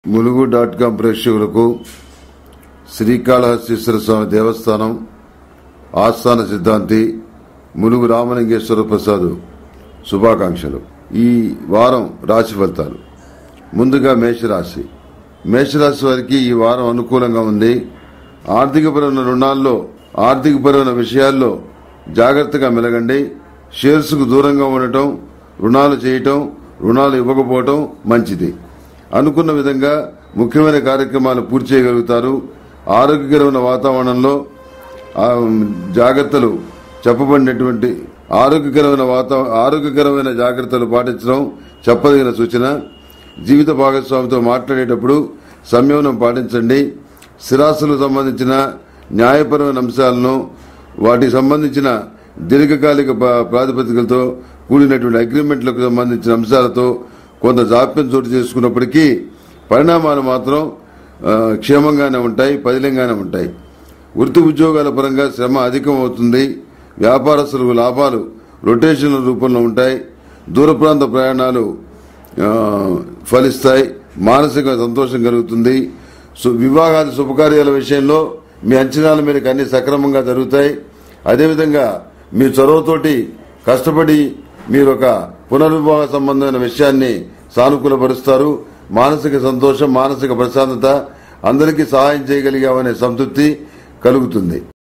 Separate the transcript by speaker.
Speaker 1: Mulugu dot com ప్రేక్షకులకు శ్రీకాళహస్తీశ్వర స్వామి దేవస్థానం ఆస్థాన సిద్ధాంతి ములుగు రామలింగేశ్వర ప్రసాద్ శుభాకాంక్షలు ఈ వారం రాశి ఫలితాలు ముందుగా మేషరాశి మేషరాశి వారికి ఈ వారం అనుకూలంగా ఉంది ఆర్థికపరమైన రుణాల్లో ఆర్థికపరమైన విషయాల్లో జాగ్రత్తగా మెలగండి షేర్స్కు దూరంగా ఉండటం రుణాలు చేయటం రుణాలు ఇవ్వకపోవటం మంచిది అనుకున్న విధంగా ముఖ్యమైన కార్యక్రమాలు పూర్తి చేయగలుగుతారు ఆరోగ్యకరమైన వాతావరణంలో ఆ, జాగ్రత్తలు చెప్పబడినటువంటి ఆరోగ్యకరమైన వాతావరణ ఆరోగ్యకరమైన జాగ్రత్తలు పాటించడం చెప్పదగిన సూచన జీవిత భాగస్వామితో మాట్లాడేటప్పుడు సంయమనం పాటించండి స్థిరాస్తులకు సంబంధించిన న్యాయపరమైన అంశాలను వాటికి సంబంధించిన దీర్ఘకాలిక ప- ప్రాతిపదికలతో కూడినటువంటి అగ్రిమెంట్లకు సంబంధించిన అంశాలతో కొంత జాప్యం చోటు చేసుకున్నప్పటికీ పరిణామాలు మాత్రం ఆ, క్షేమంగానే ఉంటాయి పదిలంగానే ఉంటాయి వృత్తి ఉద్యోగాల పరంగా శ్రమ అధికం అవుతుంది వ్యాపారస్తులకు లాభాలు రొటేషన్ల రూపంలో ఉంటాయి దూర ప్రాంత ప్రయాణాలు ఆ, ఫలిస్తాయి మానసిక సంతోషం కలుగుతుంది సు- వివాహాది శుభకార్యాల విషయంలో మీ అంచనాల మేరకు అన్ని సక్రమంగా జరుగుతాయి అదేవిధంగా మీ చొరవతోటి కష్టపడి మీరు ఒక పునర్వివాహ సంబంధమైన విషయాన్ని సానుకూలపరుస్తారు మానసిక సంతోషం మానసిక ప్రశాంతత అందరికీ సహాయం చేయగలిగామనే సంతృప్తి కలుగుతుంది